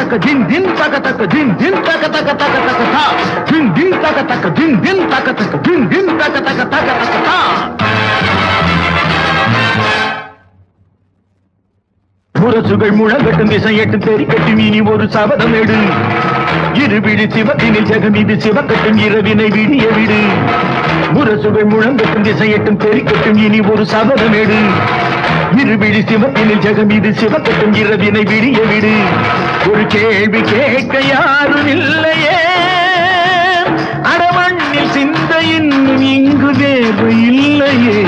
தக்க தின் தின் தக்க தக்க தின் தின் தக்க தக்க தக்க தக்க தா தின் தின் தக்க தக்க தின் தின் தக்க தக்க தின் தின் தக்க தக்க தக்க தக்க தா முரசுகள் முழங்கட்டும் திசையட்டும் தெரிக்கட்டும் இனி ஒரு சபதம் எடு இருவிழி சிவத்தினில் ஜெகம் இது சிவக்கட்டும் இரவினை விடிய விடு முரசுகள் முழங்கட்டும் திசையட்டும் தெரிக்கட்டும் இனி ஒரு சபதம் எடு இருவிழி சிவத்தினில் ஜெகம் இது சிவக்கட்டும் இரவினை விடிய விடு ஒரு கேள்வி கேட்க யாரும் இல்லையே அடமண்ணில் சிந்த இன்னும் இங்கு வேறு இல்லையே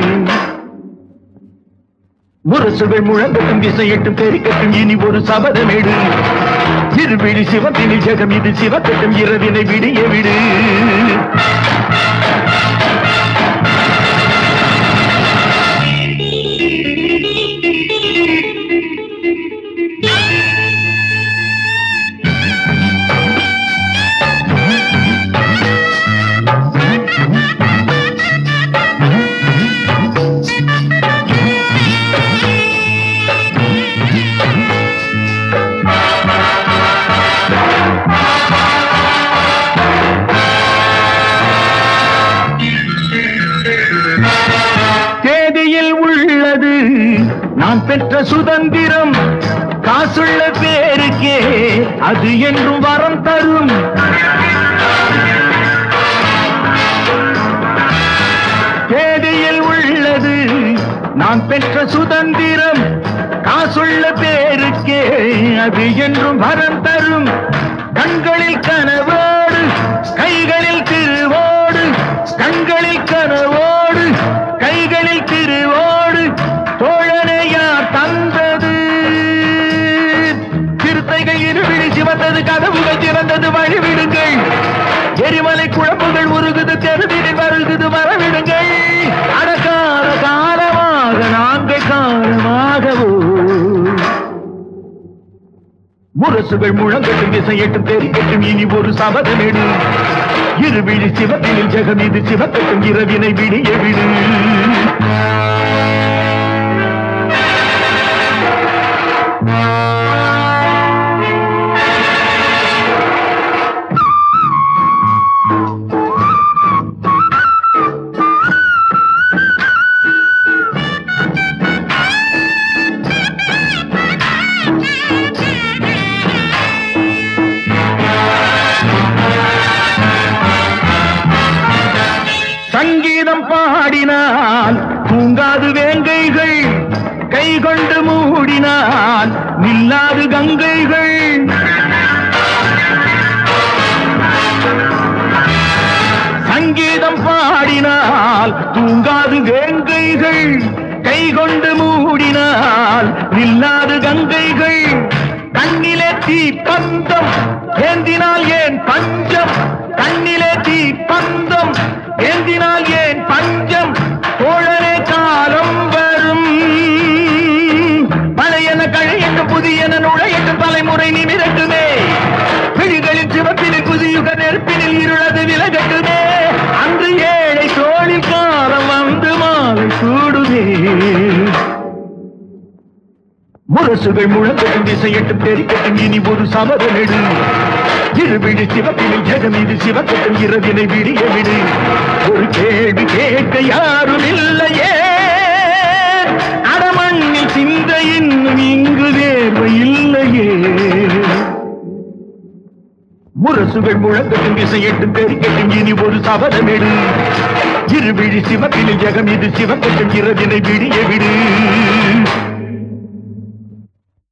முரசுகள் முழங்கட்டும் திசையட்டும் பெருக்கட்டும் இனி ஒரு சபதமேடு இருவிழி சிவத்தினில் ஜெகம் இது சிவக்கட்டும் இரவினை விடிய விடு தேதியில் உள்ளது நான் பெற்ற சுதந்திரம் காசுள்ள பேருக்கே அது என்றும் வரம் தரும் தேதியில் உள்ளது நான் பெற்ற சுதந்திரம் காசுள்ள பேருக்கே அது என்றும் வரம் தரும் கண்களில் கனவோடு கைகளில் திருவோடு கண்களில் கனவோடு கைகளில் திருவோடு தோழனே யார் தந்தது சிறுத்தைகள் இருவிழி சிவந்தது கதவுகள் திறந்தது வழிவிடுங்கள் எரிமலை குழம்புகள் உருகுது தெருவினில் வருகுது வரவிடுங்கள் அடக்கார காலமாக நாங்கள் காலமாகவோ முரசுகள் முழங்கட்டும் இசையட்டும் தெரிக்கட்டும் இனி ஒரு சபதமேடு இருவிழி சிவத்தினில் ஜெகம் இது சிவக்கட்டும் இரவினை விடிய விடு சங்கீதம் பாடினால் தூங்காது வேங்கைகள் கை கொண்டு மூடினால் நில்லாது கங்கைகள் சங்கீதம் பாடினால் தூங்காது வேங்கைகள் கை கொண்டு மூடினால் நில்லாது கங்கைகள் கண்ணிலே தீ பந்தம் ஏந்தினால் ஏன் பஞ்சம் கண்ணிலே தீ பந்தம் ஏந்தினால் ஏன் பஞ்சம் தோழரே காலம் வரும் பழையன கழையட்டும் புதியன நுழையட்டும் தலைமுறை நிமிரட்டுமே விழிகளின் சிவப்பினில் புதியுக நெருப்பினில் இருளது விலகட்டுமே அன்று ஏழை தோழில் காலம் வந்து மாலை சூடுமே முரசுகள் முழங்கட்டும் திசையட்டும் தெரிக்கட்டும் இனி ஒரு சமதமெடு இருவிழி சிவப்பினில் ஜெகம் இது சிவக்கட்டும் இரவினை விடிய விடு ஒரு கேள்வி கேட்க யாரும் இல்லையே அடமண்ணில் சிந்த இன்னும் இங்கு தேர்வு இல்லையே முரசுகள் முழங்கட்டும் இசையட்டும் தெரிக்கட்டும் இனி ஒரு சபதமெடு இருவிழி சிவப்பினில் ஜெகம் இது சிவக்கட்டும் இரவினை விடிய விடு